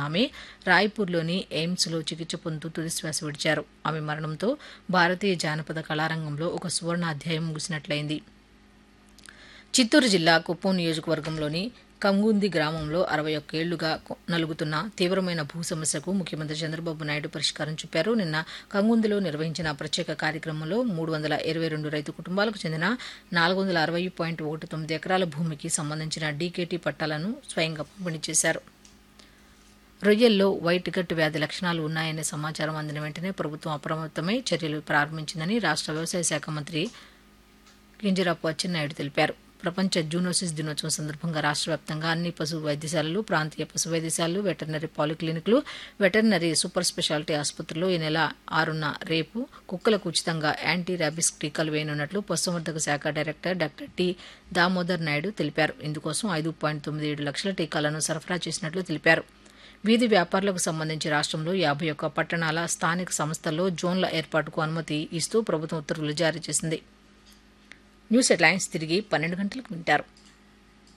ఆమె రాయ్పూర్లోని ఎయిమ్స్లో చికిత్స పొందుతూ తుదిశ్వాస విడిచారు ఆమె మరణంతో భారతీయ జానపద కళారంగంలో ఒక సువర్ణ అధ్యాయం ముగిసినట్లయింది చిత్తూరు జిల్లా కుప్పం నియోజకవర్గంలోని కంగుంది గ్రామంలో అరవై ఒక్కేళ్లుగా నలుగుతున్న తీవ్రమైన భూ సమస్యకు ముఖ్యమంత్రి చంద్రబాబు నాయుడు పరిష్కారం చూపారు నిన్న కంగుందిలో నిర్వహించిన ప్రత్యేక కార్యక్రమంలో మూడు వందల ఇరవై రెండు రైతు కుటుంబాలకు చెందిన నాలుగు వందల అరవై పాయింట్ ఒకటి తొమ్మిది ఎకరాల భూమికి సంబంధించిన డీకేటీ పట్టాలను స్వయంగా పంపిణీ చేశారు రొయ్యల్లో వైట్ గట్ వ్యాధి లక్షణాలు ఉన్నాయనే సమాచారం అందిన వెంటనే ప్రభుత్వం అప్రమత్తమై చర్యలు ప్రారంభించిందని రాష్ట్ర వ్యవసాయ శాఖ మంత్రి కింజరాపు అచ్చెన్నాయుడు తెలిపారు ప్రపంచ జూనోసిస్ దినోత్సవం సందర్భంగా రాష్ట్ర వ్యాప్తంగా అన్ని పశు వైద్యశాలలు ప్రాంతీయ పశు వైద్యశాలలు వెటర్నరీ పాలిక్లినిక్లు వెటర్నరీ సూపర్ స్పెషాలిటీ ఆసుపత్రుల్లో ఈ నెల ఆరున రేపు కుక్కలకు ఉచితంగా యాంటీ ర్యాబిస్ టీకాలు వేయనున్నట్లు పశుసంవర్ధక శాఖ director doctor T Damodar Naidu తెలిపారు ఇందుకోసం ఐదు పాయింట్ తొమ్మిది ఏడు లక్షల టీకాలను సరఫరా చేసినట్లు తెలిపారు వీధి వ్యాపారులకు సంబంధించి రాష్ట్రంలో యాభై ఒక్క పట్టణాల స్థానిక సంస్థల్లో జోన్ల ఏర్పాటుకు అనుమతి ఇస్తూ ప్రభుత్వం ఉత్తర్వులు జారీ చేసింది న్యూస్ హెడ్లైన్స్ తిరిగి పన్నెండు గంటలకు వింటారు